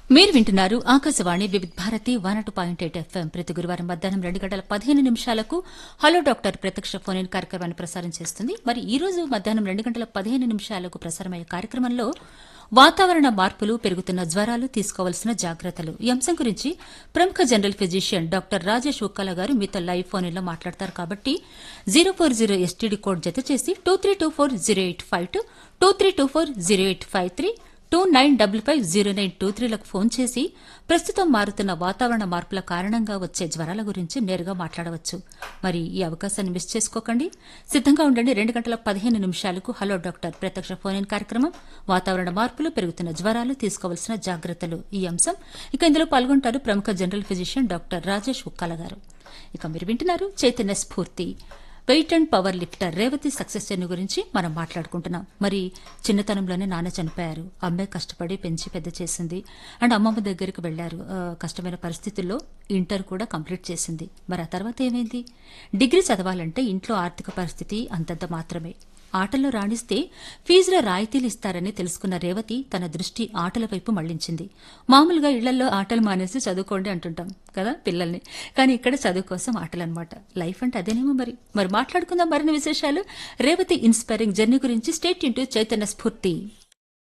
మీరు వింటున్నారు ఆకాశవాణి వివిధ్ భారతి వన్ అటు పాయింట్ ఎయిట్ ఎఫ్ఎం ప్రతి గురువారం మధ్యాహ్నం రెండు గంటల పదిహేను నిమిషాలకు హలో డాక్టర్ ప్రత్యక్ష ఫోన్ ఇన్ కార్యక్రమాన్ని ప్రసారం చేస్తుంది మరి ఈ రోజు మధ్యాహ్నం రెండు గంటల పదిహేను నిమిషాలకు ప్రసారమయ్యే కార్యక్రమంలో వాతావరణ మార్పులు పెరుగుతున్న జ్వరాలు తీసుకోవాల్సిన జాగ్రత్తలు ఈ అంశం గురించి ప్రముఖ general physician doctor Rajesh Ukkala garu మీతో లైవ్ ఫోన్ లో మాట్లాడతారు కాబట్టి zero four zero STD code జత చేసి two three two four zero eight five two two three two four zero eight five three two nine double five zero nine two త్రీలకు phone చేసి ప్రస్తుతం మారుతున్న వాతావరణ మార్పుల కారణంగా వచ్చే జ్వరాల గురించి నేరుగా మాట్లాడవచ్చు మరి ఈ అవకాశాన్ని మిస్ చేసుకోకండి సిద్ధంగా ఉండండి రెండు గంటల పదిహేను నిమిషాలకు హలో డాక్టర్ ప్రత్యక్ష ఫోన్ ఇన్ కార్యక్రమం వాతావరణ మార్పులు పెరుగుతున్న జ్వరాలు తీసుకోవాల్సిన జాగ్రత్తలు ఈ అంశం ఇక ఇందులో పాల్గొంటారు ప్రముఖ general physician doctor Rajesh Ukkala garu ఇక మీరు వింటున్నారు Chaitanya Sphoorthi weight and powerlifter Revathi success journey గురించి మనం మాట్లాడుకుంటున్నాం మరి చిన్నతనంలోనే నాన్న చనిపోయారు అమ్మాయి కష్టపడి పెంచి పెద్ద చేసింది అండ్ అమ్మమ్మ దగ్గరికి వెళ్లారు ఆ, కష్టమైన పరిస్థితుల్లో ఇంటర్ కూడా కంప్లీట్ చేసింది మరి ఆ తర్వాత ఏమైంది డిగ్రీ చదవాలంటే ఇంట్లో ఆర్థిక పరిస్థితి అంతంత మాత్రమే ఆటల్లో రాణిస్తే ఫీజుల రాయితీలు ఇస్తారని తెలుసుకున్న రేవతి తన దృష్టి ఆటల వైపు మళ్లించింది మామూలుగా ఇళ్లలో ఆటలు మానేసి చదువుకోండి అంటుంటాం కదా పిల్లల్ని కానీ ఇక్కడ చదువు కోసం ఆటలు అనమాట లైఫ్ అంటే అదేనేమో మరి మరి మాట్లాడుకుందాం మరిన్ని విశేషాలు రేవతి ఇన్స్పైరింగ్ జర్నీ గురించి స్టేట్ ఇంటూ చైతన్య స్ఫూర్తి